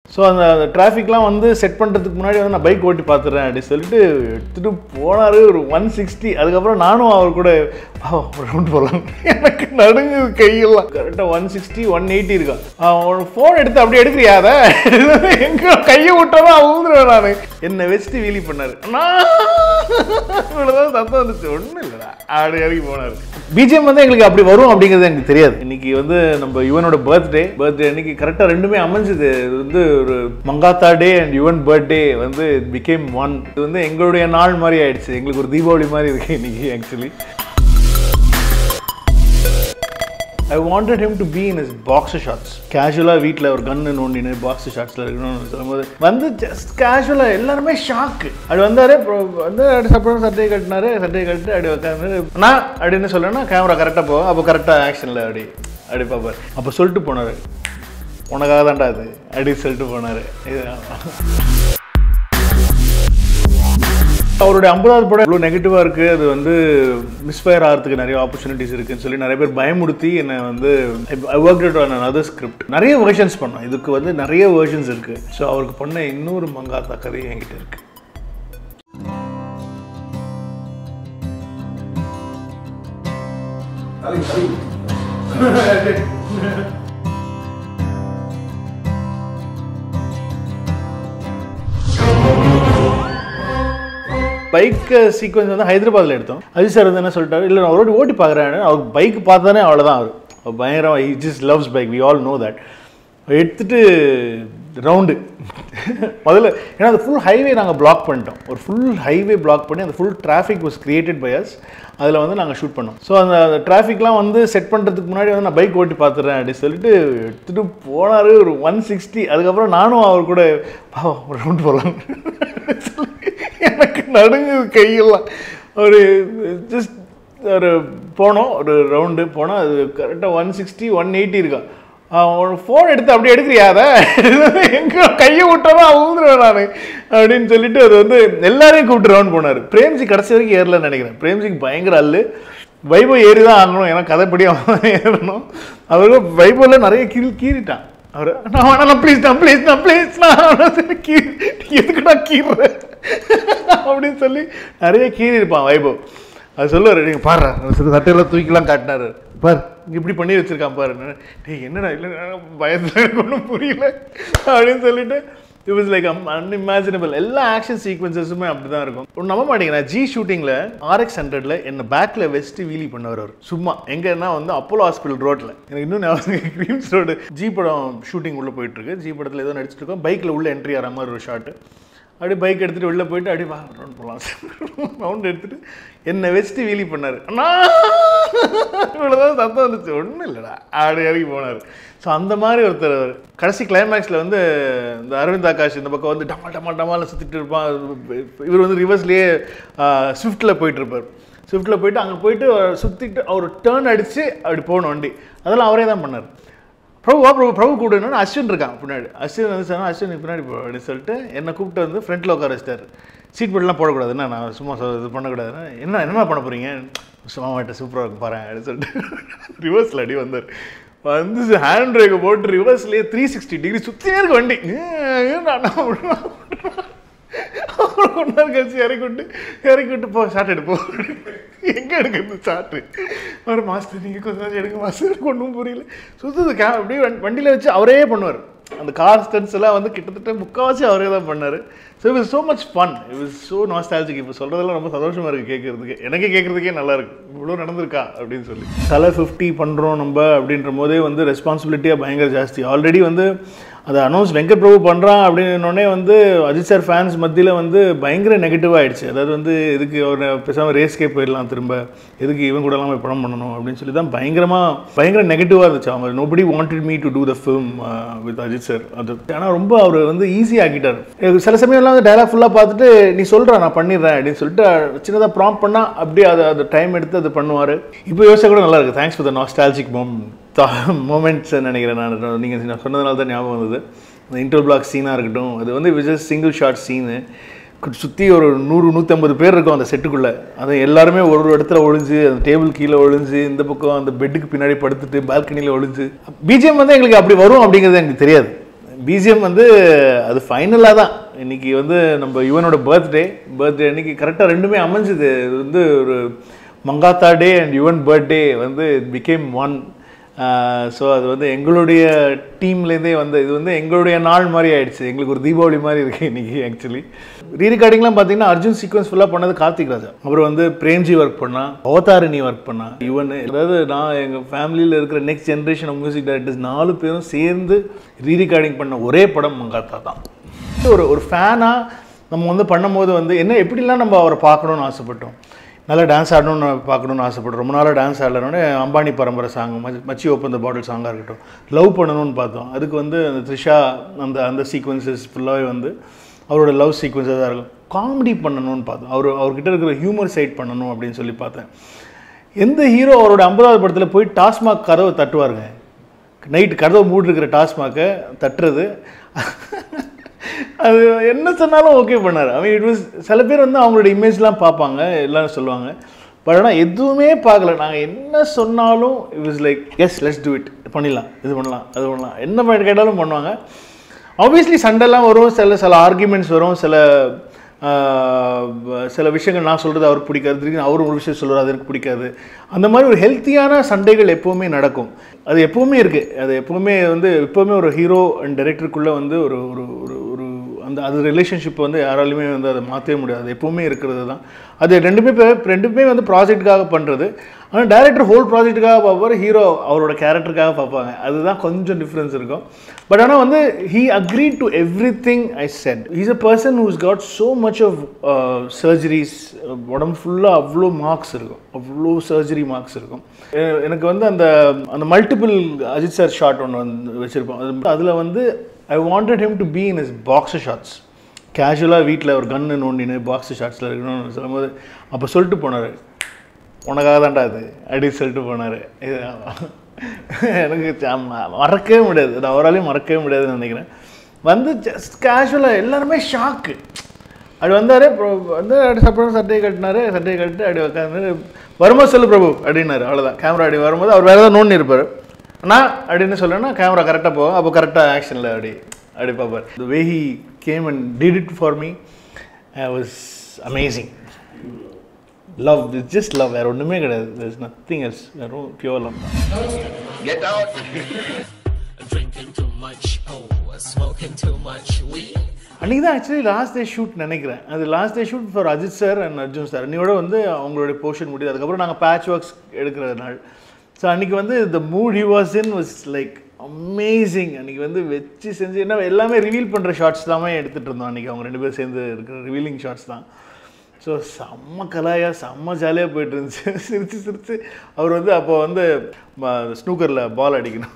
So அந்த டிராஃபிக்லாம் வந்து set பண்ணுறதுக்கு முன்னாடி வந்து நான் பைக் ஓட்டி பார்த்துறேன் அப்படின்னு சொல்லிட்டு எடுத்துகிட்டு போனார் ஒரு ஒன் சிக்ஸ்டி அதுக்கப்புறம் நானும் அவர் கூட ரவுண்ட் போகலாம் எனக்கு நடுங்கு கையெல்லாம் கரெக்டாக ஒன் சிக்ஸ்டி ஒன் எயிட்டி இருக்கான் அவன் ஃபோன் எடுத்து அப்படியே எடுக்கிறியா அதை எங்கே கையை விட்டாலும் அவுந்துருவேன் நான் என்னை வச்சுட்டு வீலி பண்ணார் இவ்வளோதான் சத்தம் வந்துச்சு ஒன்றும் இல்லைடா அப்படி இறங்கி போனார் பிஜிஎம் வந்து எங்களுக்கு அப்படி வரும் அப்படிங்கிறது எனக்கு தெரியாது இன்னைக்கு வந்து நம்ம யுவனோட பர்த்டே பர்த்டே அன்னைக்கு கரெக்டாக ரெண்டுமே அமைஞ்சுது இது வந்து ஒரு Mankatha day and Yuvan birthday வந்து பிகேம் ஒன் இது வந்து எங்களுடைய நாள் மாதிரி ஆயிடுச்சு எங்களுக்கு ஒரு தீபாவளி மாதிரி இருக்கு இன்னைக்கு actually I wanted him to be in is boxer shorts கேஷுவலாக வீட்டில் ஒரு கன்னு நோண்டின்னு பாக்ஸர் ஷார்ட்ஸில் இருக்கணும்னு சொல்லும்போது வந்து ஜஸ்ட் கேஷுவலாக எல்லாருமே ஷாக்கு அப்படி வந்தார் வந்து அப்படி சப்பரம் சட்டையை கட்டினாரு சட்டையை கட்டிட்டு அப்படி உட்காந்து நான் அப்படின்னு சொல்லேன்னா கேமரா கரெக்டாக போகும் அப்போ கரெக்டாக ஆக்ஷனில் அப்படி அப்படி பார்ப்பார் அப்போ சொல்லிட்டு போனார் உனக்காக தான்டா அது அப்படி சொல்லிட்டு போனார் இது அவருடைய ஐம்பதாவது படம் இவ்வளோ நெகட்டிவாக இருக்குது அது வந்து மிஸ்ஃபயர் ஆகிறதுக்கு நிறைய ஆப்பர்ச்சுனிட்டிஸ் இருக்குன்னு சொல்லி நிறைய பேர் பயமுடுத்தி என்னை வந்து I work it on other script நிறைய வெர்ஷன்ஸ் பண்ணோம் இதுக்கு வந்து நிறைய வெர்ஷன்ஸ் இருக்குது ஸோ அவருக்கு பண்ண இன்னொரு மங்காத்தா கதை என்கிட்ட இருக்குது பைக் சீக்வன்ஸ் வந்து ஹைதராபாத்தில் எடுத்தோம் அஜித் சார் வந்து என்ன சொல்லிட்டாரு இல்லை நான் ஒரு ஓட்டி பார்க்குறேன் அவர் பைக் பார்த்தானே அவ்வளோதான் அவர் அவர் பயங்கரம் he just loves bike we all know that எடுத்துட்டு ரவுண்டு முதல்ல ஏன்னா அந்த ஃபுல் ஹைவே நாங்கள் பிளாக் பண்ணிட்டோம் ஒரு ஃபுல் ஹைவே பிளாக் பண்ணி அந்த full traffic was created by us அதில் வந்து நாங்கள் ஷூட் பண்ணோம் ஸோ அந்த டிராஃபிக்லாம் வந்து செட் பண்ணுறதுக்கு முன்னாடி வந்து நான் பைக் ஓட்டி பார்த்துறேன் அப்படின்னு சொல்லிட்டு எடுத்துகிட்டு போனார் ஒரு ஒன் சிக்ஸ்டி அதுக்கப்புறம் நானும் அவர் கூட ரவுண்ட் போகலாம் எனக்கு நடுங்கு கையெல்லாம் ஒரு ஜஸ்ட் ஒரு போனோம் ஒரு ரவுண்டு போனோம் அது கரெக்டாக ஒன் சிக்ஸ்டி ஒன் எயிட்டி இருக்கான் அவன் ஃபோன் எடுத்து அப்படியே எடுக்கிறியா அதை எங்கே கையை விட்டாலும் அவுந்துருவேன் நான் அப்படின்னு சொல்லிட்டு அது வந்து எல்லாரையும் கூப்பிட்டு ரவுண்ட் போனார் பிரேம்ஜி கடைசி வரைக்கும் ஏறலன்னு நினைக்கிறேன் பிரேம்ஜிக்கு பயங்கர அல்லு வைபோ ஏறி தான் ஆகணும் ஏன்னா கதைப்படி அவன் ஏறணும் அவருக்கு வைபோவில் நிறைய கீழ் கீறிட்டான் அவர் நான் வேணாம் ப்ளீஸ் நான் ப்ளீஸ் நான் ப்ளீஸ் நான் கீ எதுக்குடா கீறுற அப்படின்னு சொல்லி நிறைய கீறி இருப்பான் வைபவ் அது சொல்லுவார் நீங்கள் பாரு சட்டையெல்லாம் தூக்கிலாம் காட்டினாரு பார் இப்படி பண்ணி வச்சிருக்கான் பாரு டேய் என்னடா இல்லை பயத்தில் எனக்கு ஒன்றும் புரியல அப்படின்னு சொல்லிட்டு இட் வாஸ் லைக் அன்இமேஜினபிள் எல்லா ஆக்ஷன் சீக்வன்சஸுமே அப்படி தான் இருக்கும் ஒன்று நம்ப மாட்டேங்கிறேன் ஜி ஷூட்டிங்கில் ஆர்எக்ஸ் ஹண்ட்ரட்ல என்னை பேக்கில் வெஸ்ட்டு வீலி பண்ணவர் அவர் சும்மா எங்கன்னா வந்து அப்போலோ ஹாஸ்பிட்டல் ரோட்டில் எனக்கு இன்னும் ஞாபகம் கிரீம்ஸ் ரோடு ஜி படம் ஷூட்டிங் உள்ளே போயிட்டு இருக்கு ஜி படத்தில் ஏதோ நடிச்சிட்டு இருக்கோம் பைக்கில் உள்ள என்ட்ரி ஆகிற மாதிரி ஒரு ஷாட்டு அப்படியே பைக் எடுத்துகிட்டு வெளில போயிட்டு அப்படியே வா ரவுண்ட் போகலாம் ரவுண்ட் எடுத்துகிட்டு என்னை வச்சுட்டு வீலி பண்ணார் அண்ணா இவ்வளோதான் சத்தம் வந்துச்சு ஒன்றும் இல்லைடா அப்படி இறங்கி போனார் ஸோ அந்த மாதிரி ஒருத்தர் அவர் கடைசி கிளைமேக்ஸில் வந்து இந்த அரவிந்த் ஆகாஷ் இந்த பக்கம் வந்து டமா டமா டமாவில் சுற்றிட்டு இருப்பான் இவர் வந்து ரிவர்ஸ்லேயே ஸ்விஃப்ட்டில் போயிட்டு இருப்பார் ஸ்விஃப்ட்டில் போயிட்டு அங்கே போயிட்டு சுற்றிட்டு அவர் டேர்ன் அடித்து அப்படி போகணும் வண்டி அதெல்லாம் அவரே தான் பண்ணார் பிரபு வா பிரபு பிரபு கூப்பிடுன்னு அஸ்வின் இருக்கான் பின்னாடி அஸ்வின் வந்து சொன்னா அஸ்வின் நீ பின்னாடி போ அப்படின்னு சொல்லிட்டு என்னை கூப்பிட்டு வந்து ஃப்ரண்ட்டில் உட்கார வச்சிட்டாரு சீட் பெல்ட்லாம் போடக்கூடாது என்ன நான் சும்மா சொ- இது பண்ணக்கூடாது என்ன என்ன பண்ண போகிறீங்க சும்மா மாட்டேன் சூப்பராக இருக்கும் பாரு அப்படின்னு சொல்லிட்டு ரிவர்ஸில் அடி வந்தார் வந்து ஹேண்ட் பிரேக்கை போட்டு ரிவர்ஸ்லேயே த்ரீ சிக்ஸ்டி டிகிரி சுற்றினே இருக்கு வண்டி அப்புறம் கொஞ்ச நேரம் கழிச்சு இறக்கி விட்டு இறக்கி விட்டு போ ஷார்ட் எடுப்போ எங்கே எடுக்கிறது ஷார்ட்டு அவர் மாஸ்டர் நீங்கள் கொஞ்ச நேரம் எடுங்க மாஸ்டர் எனக்கு ஒன்றும் புரியல சுற்றுது கே அப்படியே வண்டி- வண்டியில் வச்சு அவரே பண்ணுவார் அந்த கார் ஸ்டன்ஸ் எல்லாம் வந்து கிட்டத்தட்ட முக்கால்வாசி அவரே தான் பண்ணார் so it was so much fun it was so nostalgic இப்போ சொல்கிறதெல்லாம் ரொம்ப சந்தோஷமாக இருக்குது கேட்குறதுக்கு எனக்கே கேட்குறதுக்கே நல்லா இருக்கு இவ்வளோ நடந்திருக்கா அப்படின்னு சொல்லி தலை ஃபிஃப்டி பண்ணுறோம் நம்ம அப்படின்ற போதே வந்து ரெஸ்பான்சிபிலிட்டியாக பயங்கர ஜாஸ்தி ஆல்ரெடி வந்து அதை அனௌன்ஸ் வெங்கட் பிரபு பண்ணுறான் அப்படின்னோடனே வந்து அஜித் சார் ஃபேன்ஸ் மத்தியில் வந்து பயங்கர நெகட்டிவ் ஆயிடுச்சு அதாவது வந்து இதுக்கு ஒரு பேசாமல் ரேஸ்கே போயிடலாம் திரும்ப எதுக்கு இவன் கூட எல்லாம் போய் படம் பண்ணணும் அப்படின்னு சொல்லி தான் பயங்கரமாக பயங்கர நெகட்டிவாக இருந்துச்சு அவங்க nobody wanted me to do the film with Ajith sir அது ஆனால் ரொம்ப அவர் வந்து ஈஸி ஆக்கிட்டார் எனக்கு சில சமயம்லாம் வந்து டைலாக் ஃபுல்லாக பார்த்துட்டு நீ சொல்கிற நான் பண்ணிடுறேன் அப்படின்னு சொல்லிட்டு சின்னதாக ப்ராம்ப் பண்ணால் அப்படியே அதை அது டைம் எடுத்து அது பண்ணுவார் இப்போ யோசிச்சா கூட நல்லா இருக்கு thanks for the nostalgic mom moments நினைக்கிறேன் நான் நீங்கள் சொன்னதுனால தான் ஞாபகம் வந்தது இந்த இன்டர் பிளாக் சீனாக இருக்கட்டும் அது வந்து விஜய் சிங்கிள் ஷாட் சீனு சுற்றி ஒரு நூறு நூற்றம்பது பேர் இருக்கும் அந்த செட்டுக்குள்ளே அது எல்லாருமே ஒரு ஒரு இடத்துல ஒளிஞ்சு அந்த டேபிள் கீழே ஒளிஞ்சு இந்த பக்கம் அந்த பெட்டுக்கு பின்னாடி படுத்துட்டு பால்கனியில் ஒளிஞ்சு பிஜிஎம் வந்து எங்களுக்கு அப்படி வரும் அப்படிங்கிறது எனக்கு தெரியாது பிஜிஎம் வந்து அது ஃபைனலாக தான் இன்னைக்கு வந்து நம்ம யுவனோட பர்த்டே பர்த்டே அன்னைக்கு கரெக்டாக ரெண்டுமே அமைஞ்சுது இது வந்து ஒரு Mankatha day and Yuvan birthday வந்து பிகேம் ஒன் ஸோ அது வந்து எங்களுடைய டீம்லேருந்தே வந்து இது வந்து எங்களுடைய நாள் மாதிரி ஆயிடுச்சு எங்களுக்கு ஒரு தீபாவளி மாதிரி இருக்குது இன்னைக்கு ஆக்சுவலி ரீ ரெக்கார்டிங்லாம் பார்த்தீங்கன்னா அர்ஜுன் சீக்வன்ஸ் ஃபுல்லாக பண்ணது கார்த்திக் ராஜா அப்புறம் வந்து பிரேம்ஜி ஒர்க் பண்ணா அவதாரிணி ஒர்க் பண்ணா யுவன் அதாவது நான் எங்கள் ஃபேமிலியில் இருக்கிற next generation of music directors நாலு பேரும் சேர்ந்து ரீ ரெக்கார்டிங் பண்ண ஒரே படம் மங்காத்தா தான் ஒரு ஒரு ஃபேனாக நம்ம வந்து பண்ணும்போது வந்து என்ன எப்படிலாம் நம்ம அவரை பார்க்கணும்னு ஆசைப்பட்டோம் நல்லா டான்ஸ் ஆடணும்னு பார்க்கணும்னு ஆசைப்பட்டோம் ரொம்ப நாளாக டான்ஸ் ஆடலனோடனே அம்பானி பரம்பரை சாங் மச்சி ஓப்பன் த பாட்டில் சாங்காக இருக்கட்டும் லவ் பண்ணணும்னு பார்த்தோம் அதுக்கு வந்து அந்த த்ரிஷா அந்த அந்த சீக்வன்சஸ் ஃபுல்லாகவே வந்து அவரோட லவ் சீக்வன்ஸாக தான் இருக்கும் காமெடி பண்ணணும்னு பார்த்தோம் அவர் அவர்கிட்ட இருக்கிற ஹியூமர் சைட் பண்ணணும் அப்படின்னு சொல்லி பார்த்தேன் எந்த ஹீரோ அவரோட ஐம்பதாவது படத்தில் போய் டாஸ்மாக் கதவை தட்டுவாருங்க நைட் கதவை மூடிருக்கிற டாஸ்மாக்கை தட்டுறது அது என்ன சொன்னாலும் ஓகே பண்ணார் ஐ மீன் இட் வாஸ் சில பேர் வந்து அவங்களோட இமேஜ்லாம் பார்ப்பாங்க எல்லாரும் சொல்லுவாங்க பட் ஆனால் எதுவுமே பார்க்கல நாங்கள் என்ன சொன்னாலும் it was like yes let's do it பண்ணிடலாம் இது பண்ணலாம் அது பண்ணலாம் என்ன பண்ண கேட்டாலும் பண்ணுவாங்க ஆப்வியஸ்லி சண்டைலாம் வரும் சில சில ஆர்குமெண்ட்ஸ் வரும் சில ஆஹ், சில விஷயங்கள் நான் சொல்கிறது அவருக்கு பிடிக்காது திடீர்னு அவர் ஒரு விஷயம் சொல்கிறார் அது எனக்கு பிடிக்காது அந்த மாதிரி ஒரு ஹெல்த்தியான சண்டைகள் எப்போவுமே நடக்கும் அது எப்போவுமே இருக்குது அது எப்போவுமே வந்து எப்போவுமே ஒரு ஹீரோ அண்ட் டைரக்டருக்குள்ளே வந்து ஒரு ஒரு ஒரு ஒரு அந்த அது ரிலேஷன்ஷிப் வந்து யாராலுமே வந்து அதை மாற்றவே முடியாது அது எப்போவுமே இருக்கிறது தான் அது ரெண்டுமே பே- ரெண்டுமே வந்து ப்ராஜெக்ட்டுக்காக பண்ணுறது ஆனால் டேரக்டர் ஹோல் ப்ராஜெக்ட்டுக்காக பார்ப்பார் ஹீரோ அவரோட கேரக்டருக்காக பார்ப்பாங்க அதுதான் கொஞ்சம் டிஃப்ரென்ஸ் இருக்கும் பட் ஆனால் வந்து he agree to everything I said he's a person who's got so much of surgeries உடம்பு ஃபுல்லாக அவ்வளோ மார்க்ஸ் இருக்கும் அவ்வளோ சர்ஜரி மார்க்ஸ் இருக்கும் எ- எனக்கு வந்து அந்த அந்த மல்டிபிள் அஜித் சார் ஷாட் ஒன்று வந்து வச்சுருப்போம் அதில் வந்து I wanted him to be in his boxer shorts கேஷுவலாக வீட்டில் ஒரு கன்று நோண்டின்னு பாக்ஸர் ஷாட்ஸில் இருக்கணும்னு சொல்லும்போது அப்போ சொல்லிட்டு போனார் உனக்காக தான்டா அது அப்படி சொல்லிட்டு போனார் இது எனக்கு ச- ம- மறக்கவே முடியாது அது அவராலையும் மறக்கவே முடியாதுன்னு நினைக்கிறேன் வந்து ஜஸ்ட் கேஷுவலாக எல்லாருமே ஷாக்கு அப்படி வந்தார் வந்து அப்படி சப்பரம் சட்டையை கட்டினாரு சட்டையை கட்டிட்டு அப்படி உட்காந்து வரும்போது சொல்லு பிரபு அப்படின்னாரு அவ்வளோதான் கேமரா அப்படி வரும்போது அவர் வேறு ஏதாவது நோண்டி இருப்பார் அண்ணா அப்படின்னு சொல்லணும்னா கேமரா கரெக்டாக போகும் அப்போ கரெக்டாக ஆக்ஷனில் அப்படி அப்படி பார்ப்பார் the way he came and did it for me was amazing love it's just love வேறு ஒன்றுமே கிடையாது இஸ் நத்திங் எல்ஸ் வெறும் pure love Get out. Drinking too much, oh, smoking too much weed. அன்றைக்கி தான் ஆக்சுவலி லாஸ்ட் டே ஷூட் நினைக்கிறேன் அது last day shoot for Ajith sir and Arjun sir அன்னையோட வந்து அவங்களுடைய போர்ஷன் முடியுது அதுக்கப்புறம் நாங்கள் பேட்ச் ஒர்க்ஸ் எடுக்கிற நாள் ஸோ அன்றைக்கி வந்து the mood he was in was like amazing அன்றைக்கி வந்து வச்சு செஞ்சு என்ன எல்லாமே ரிவீல் பண்ணுற ஷார்ட்ஸ் தாமே எடுத்துகிட்டு இருந்தோம் அன்றைக்கி அவங்க ரெண்டு பேரும் சேர்ந்து இருக்கிற ரிவீலிங் ஷார்ட்ஸ் தான் ஸோ செம்ம கலாயா செம்ம ஜாலியாக போயிட்டு இருந்துச்சு சிரித்து சிரித்து அவர் வந்து அப்போ வந்து ஸ்னூக்கரில் பால் அடிக்கணும்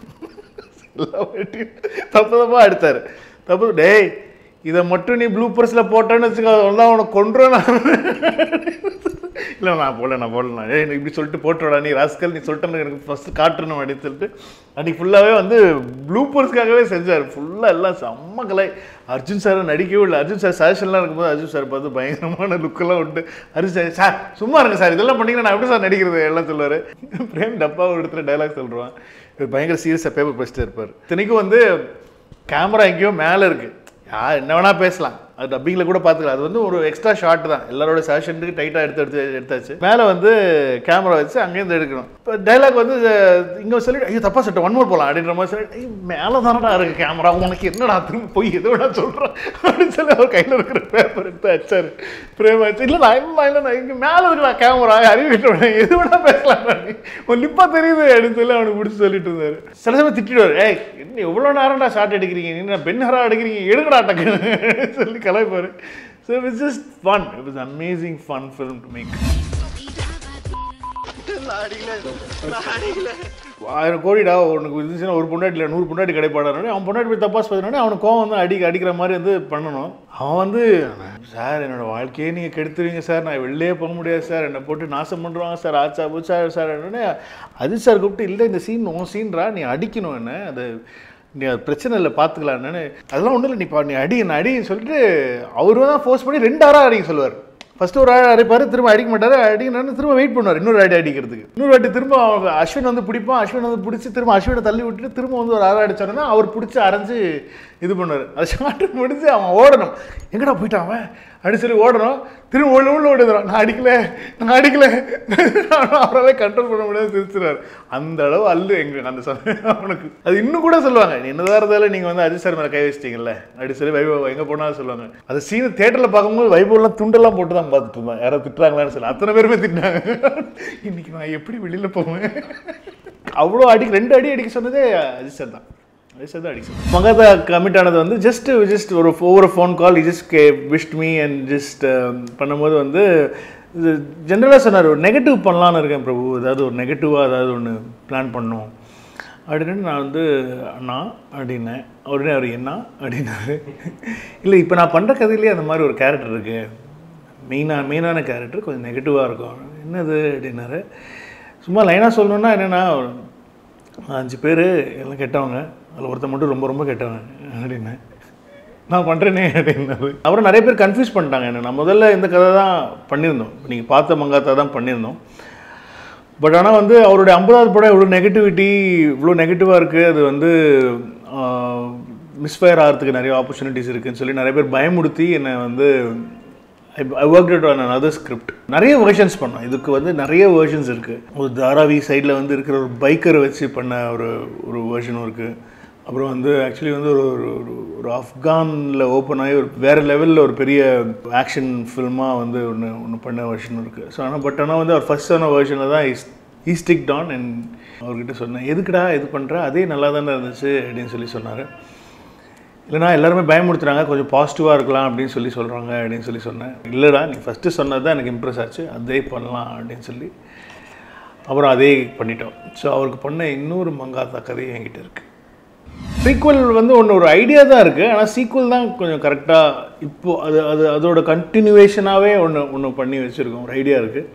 தப்பு தப்பாக எடுத்தார் தப்பு டேய் இதை மட்டும் நீ ப்ளூ பர்ஸில் போட்டேன்னு வச்சுக்கோ அவ்வளோதான் அவனை கொண்டுறேன் நான் இல்லை நான் போடல நான் போடல நான் ஏய் நீ இப்படி சொல்லிட்டு போட்டுடா நீ ராஸ்கல் நீ சொல்லிட்டு எனக்கு ஃபஸ்ட்டு காட்டணும் அப்படின்னு சொல்லிட்டு அன்றைக்கி ஃபுல்லாகவே வந்து ப்ளூ பர்ஸ்க்காகவே செஞ்சார் ஃபுல்லாக எல்லாம் செம்ம கலை அர்ஜுன் சாரை நடிக்கவே இல்லை அர்ஜுன் சார் சஜஷன்லாம் இருக்கும்போது அர்ஜுன் சார் பார்த்து பயங்கரமான லுக்கெல்லாம் உண்டு அர்ஜுன் சார் சார் சும்மா இருங்க சார் இதெல்லாம் பண்ணீங்கன்னா நான் எப்படி சார் நடிக்கிறது எல்லாம் சொல்லுவார் பிரேம் டப்பா ஒரு இடத்துல டைலாக் சொல்லுவான் இவர் பயங்கர சீரியஸாக பேப்பர் படிச்சுட்டு இருப்பார் இத்தனைக்கும் வந்து கேமரா எங்கேயோ மேலே இருக்குது யார் என்ன வேணால் பேசலாம் அது டப்பிங்கில் கூட பார்த்துக்கலாம் அது வந்து ஒரு எக்ஸ்ட்ரா ஷாட் தான் எல்லாரோட செஷனுக்கு டைட்டாக எடுத்து எடுத்து எடுத்தாச்சு மேலே வந்து கேமரா வச்சு அங்கேருந்து எடுக்கணும் இப்போ டைலாக் வந்து இங்கே சொல்லிட்டு ஐயோ தப்பா சொல்லிட்டு ஒன் மோர் போகலாம் அப்படின்ற மாதிரி சொல்லிட்டு ஐயோ மேலே தானடா இருக்கு கேமரா உனக்கு என்னடா திரும்ப போய் எது வேணா சொல்கிறேன் அப்படின்னு சொல்லி அவர் கையில் இருக்கிற பேப்பர் எடுத்து வச்சாரு பிரேம் வச்சு இல்லை நான் இல்லை இல்லை நான் இங்கே மேலே இருக்கிற கேமரா அறிவிக்கிட்டு எது வேணா பேசலாம் நீ உன் லிப்பா தெரியுது அப்படின்னு சொல்லி அவனுக்கு பிடிச்சி சொல்லிட்டு இருந்தாரு சில சமயம் திட்டிடுவார் ஏய் என்ன எவ்வளோ நேரம்டா ஷாட் எடுக்கிறீங்க நீங்க பெண்ணரா எடுக்கிறீங்க எடுங்கடா டக்குன்னு சொல்லி கலாய்ப்பாரு so it's just fun it was amazing fun film to make ஆயிரம் கோடிடா உனக்கு இருந்துச்சுன்னா ஒரு பொண்டாட்டி இல்லை நூறு பொண்டாட்டி கிடைப்பாடானே அவன் பொண்டாட்டி போய் தப்பாஸ் பார்த்தோன்னே அவனுக்கு கோவம் வந்து அடி அடிக்கிற மாதிரி வந்து பண்ணணும் அவன் வந்து சார் என்னோட வாழ்க்கையே நீங்கள் கெடுத்துருவீங்க சார் நான் வெளிலே போக முடியாது சார் என்னை போட்டு நாசம் பண்ணுறாங்க சார் ஆச்சா பூச்சா சார் என்னன்னே அது சார் கூப்பிட்டு இல்லை இந்த சீன் உன் சீன்றா நீ அடிக்கணும் என்ன அது நீ அது பிரச்சனை இல்லை பார்த்துக்கலாம் என்னன்னு அதெல்லாம் ஒன்றும் இல்லை நீ பா நீ அடி என்ன அடின்னு சொல்லிட்டு அவரு தான் ஃபோர்ஸ் பண்ணி ரெண்டு ஆறாக அடிக்க சொல்லுவார் ஃபர்ஸ்ட் ஒரு ஆள் அடிப்பார் திரும்ப அடிக்க மாட்டார் அடிக்கணும்னு திரும்ப வெயிட் பண்ணுவார் இன்னொரு அடி அடிக்கிறதுக்கு இன்னொரு வாட்டி திரும்ப அவன் அஸ்வின் வந்து பிடிப்பான் அஸ்வின் வந்து பிடிச்சி திரும்ப அஸ்வினை தள்ளி விட்டுட்டு திரும்ப வந்து ஒரு ஆறு அடிச்சாருன்னா அவர் பிடிச்சி அரைஞ்சு இது பண்ணார் அது ஷார்ட் முடிஞ்சு அவன் ஓடணும் எங்கடா போயிட்டான் அவன் அப்படி சொல்லி ஓடணும் திரும்ப உள்ள உள்ள ஓடுறான் நான் அடிக்கல நான் அடிக்கல அவரால் கண்ட்ரோல் பண்ண முடியாது சிரிச்சுறாரு அந்த அளவு அல்லு எங்க அந்த சமயம் அவனுக்கு அது இன்னும் கூட சொல்லுவாங்க நீ என்னதான் இருந்தாலும் நீங்கள் வந்து அஜித் சார் மேலே கை வச்சிட்டீங்கல்ல அப்படி சொல்லி வைபவ் எங்கே போனாலும் சொல்லுவாங்க அது சீனை தேட்டரில் பார்க்கும்போது வைபவ்லாம் துண்டெல்லாம் போட்டு தான் பார்த்துட்டு இருந்தான் யாரோ திட்டுறாங்களான்னு சொல்லி அத்தனை பேருமே திட்டினாங்க இன்னைக்கு நான் எப்படி வெளியில் போவேன் அவ்வளோ அடி ரெண்டு அடி அடிக்க சொன்னதே அஜித் சார் தான் அஜித் சார் தான் அடிக்க சொன்னார் மகாதா கமிட் ஆனது வந்து ஜஸ்ட் ஜஸ்ட் ஒரு ஒவ்வொரு ஃபோன் கால் ஜஸ்ட் கே விஷ் மீ அண்ட் ஜஸ்ட் பண்ணும்போது வந்து இது ஜென்ரலாக சொன்னார் ஒரு நெகட்டிவ் பண்ணலான்னு இருக்கேன் பிரபு ஏதாவது ஒரு நெகட்டிவாக ஏதாவது ஒன்று பிளான் பண்ணோம் அப்படின்னு நான் வந்து அண்ணா அப்படின்னேன் உடனே அவர் என்ன அப்படின்னாரு இல்லை இப்போ நான் பண்ணுற கதையிலேயே அந்த மாதிரி ஒரு கேரக்டர் இருக்குது மெயினாக மெயினான கேரக்டர் கொஞ்சம் நெகட்டிவாக இருக்கும் என்னது அப்படின்னாரு சும்மா லைனாக சொல்லணுன்னா என்னென்னா அஞ்சு பேர் எல்லாம் கெட்டவங்க அதில் ஒருத்தன் மட்டும் ரொம்ப ரொம்ப கெட்டவன் அப்படின்னு நான் பண்ணுறேனே அப்படின்னாரு அப்புறம் நிறைய பேர் கன்ஃபியூஸ் பண்ணிட்டாங்க என்ன நான் முதல்ல இந்த கதை தான் பண்ணியிருந்தோம் நீங்கள் பார்த்த மங்காத்தா தான் பண்ணியிருந்தோம் பட் ஆனால் வந்து அவருடைய ஐம்பதாவது படம் இவ்வளோ நெகட்டிவிட்டி இவ்வளோ நெகட்டிவாக இருக்குது அது வந்து மிஸ்ஃபயர் ஆகிறதுக்கு நிறைய ஆப்பர்ச்சுனிட்டிஸ் இருக்குன்னு சொல்லி நிறைய பேர் பயமுடுத்தி என்னை வந்து I work out on other script நிறைய வெர்ஷன்ஸ் பண்ணோம் இதுக்கு வந்து நிறைய வெர்ஷன்ஸ் இருக்குது ஒரு தாராவி சைடில் வந்து இருக்கிற ஒரு பைக்கரை வச்சு பண்ண ஒரு ஒரு வெர்ஷனும் இருக்குது அப்புறம் வந்து ஆக்சுவலி வந்து ஒரு ஒரு ஒரு- ஒரு ஆஃப்கானில் ஓப்பன் ஆகி ஒரு வேறு லெவலில் ஒரு பெரிய ஆக்ஷன் ஃபில்மாக வந்து ஒன்று ஒன்று பண்ண வெர்ஷன் இருக்குது ஸோ ஆனால் பட் ஆனால் வந்து அவர் ஃபஸ்ட் சொன்ன வெர்ஷனில் தான் இஸ் ஈஸ்டிக் டான் அண்ட் அவர்கிட்ட சொன்னேன் எதுக்குடா இது பண்ணுற அதே நல்லா தானே இருந்துச்சு அப்படின்னு சொல்லி சொன்னார் இல்லைனா எல்லாருமே பயமுடுத்துறாங்க கொஞ்சம் பாசிட்டிவாக இருக்கலாம் அப்படின்னு சொல்லி சொல்கிறாங்க அப்படின்னு சொல்லி சொன்னேன் இல்லைடா நீ ஃபஸ்ட்டு சொன்னது தான் எனக்கு இம்ப்ரெஸ் ஆச்சு அதே பண்ணலாம் அப்படின்னு சொல்லி அப்புறம் அதே பண்ணிட்டோம் ஸோ அவருக்கு பண்ண இன்னொரு மங்காத்தா கதை என்கிட்ட இருக்குது சீக்குவல் வந்து ஒன்று ஒரு ஐடியா தான் இருக்குது ஆனால் சீக்குவல் தான் கொஞ்சம் கரெக்டாக இப்போது அது அது அதோட கண்டினியூவேஷனாகவே ஒன்று ஒன்று பண்ணி வச்சுருக்கோம் ஒரு ஐடியா இருக்குது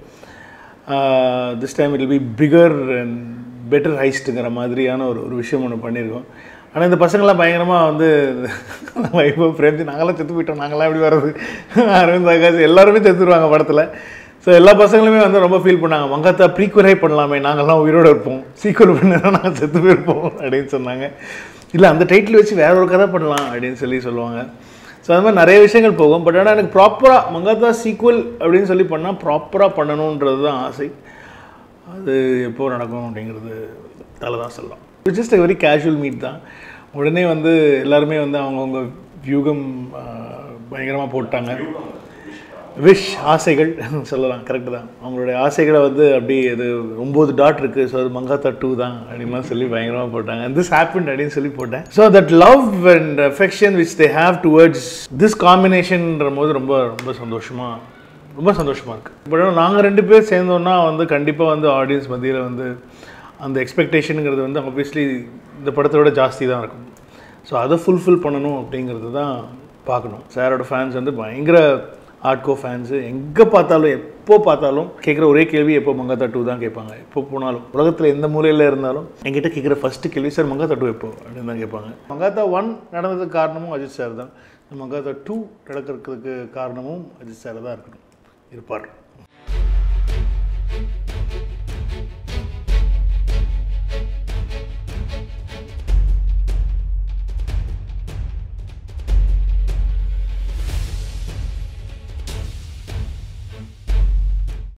this time it be bigger and better ஹைஸ்ட்டுங்கிற மாதிரியான ஒரு ஒரு விஷயம் ஒன்று பண்ணியிருக்கோம் ஆனால் இந்த பசங்களாம் பயங்கரமாக வந்து வைபவ் பிரேம்ஜி நாங்களாம் செத்து போயிட்டோம் நாங்களாம் எப்படி வர்றது அரவிந்த் ஆகாஷ் எல்லாருமே செத்துருவாங்க படத்தில் ஸோ எல்லா பசங்களுமே வந்து ரொம்ப ஃபீல் பண்ணாங்க மங்காத்தா ப்ரீக்குவலே பண்ணலாமே நாங்கள்லாம் உயிரோடு இருப்போம் சீக்குவல் பண்ணா நாங்கள் செத்து போயிருப்போம் அப்படின்னு சொன்னாங்க இல்லை அந்த டைட்டில் வச்சு வேற ஒரு கதை பண்ணலாம் அப்படின்னு சொல்லி சொல்லுவாங்க ஸோ அது மாதிரி நிறைய விஷயங்கள் போகும் பட் ஆனால் எனக்கு ப்ராப்பராக மங்காத்தா சீக்குவல் அப்படின்னு சொல்லி பண்ணால் ப்ராப்பராக பண்ணணுன்றது தான் ஆசை அது எப்போ நடக்கும் அப்படிங்கிறது தலை தான் சொல்லலாம் ஜஸ்ட் வெரி கேஷுவல் மீட் தான் உடனே வந்து எல்லாருமே வந்து அவங்கவுங்க வியூகம் பயங்கரமாக போட்டாங்க விஷ் ஆசைகள் சொல்லலாம் கரெக்டு தான் அவங்களுடைய ஆசைகளை வந்து அப்படி அது ஒம்பது டாட் இருக்குது ஸோ அது மங்காத்தா டூ தான் அப்படின்லாம் சொல்லி பயங்கரமாக போட்டாங்க திஸ் ஹேப்பன் அப்படின்னு சொல்லி போட்டேன் so that love and affection which they have towards this காம்பினேஷன்ற போது ரொம்ப ரொம்ப சந்தோஷமாக ரொம்ப சந்தோஷமாக இருக்குது பட் நாங்கள் ரெண்டு பேர் சேர்ந்தோன்னா வந்து கண்டிப்பாக வந்து ஆடியன்ஸ் மத்தியில் வந்து அந்த எக்ஸ்பெக்டேஷனுங்கிறது வந்து ஆப்வியஸ்லி இந்த படத்தோட ஜாஸ்தி தான் இருக்கும் ஸோ அதை ஃபுல்ஃபில் பண்ணணும் அப்படிங்கிறது தான் பார்க்கணும் சாரோட ஃபேன்ஸ் வந்து பயங்கர ஆர்ட்கோ ஃபேன்ஸு எங்கே பார்த்தாலும் எப்போ பார்த்தாலும் கேட்குற ஒரே கேள்வி எப்போ மங்காத்தா டூ தான் கேட்பாங்க எப்போ போனாலும் உலகத்தில் எந்த மூலையில் இருந்தாலும் என்கிட்ட கேட்குற ஃபஸ்ட்டு கேள்வி சார் மங்காத்தா டூ எப்போ அப்படின்னு தான் கேட்பாங்க மங்காத்தா ஒன் நடந்ததுக்கு காரணமும் அஜித் சார் தான் மங்காத்தா டூ நடக்கிறதுக்கு காரணமும் அஜித் சார் தான் இருக்கணும் இருப்பார்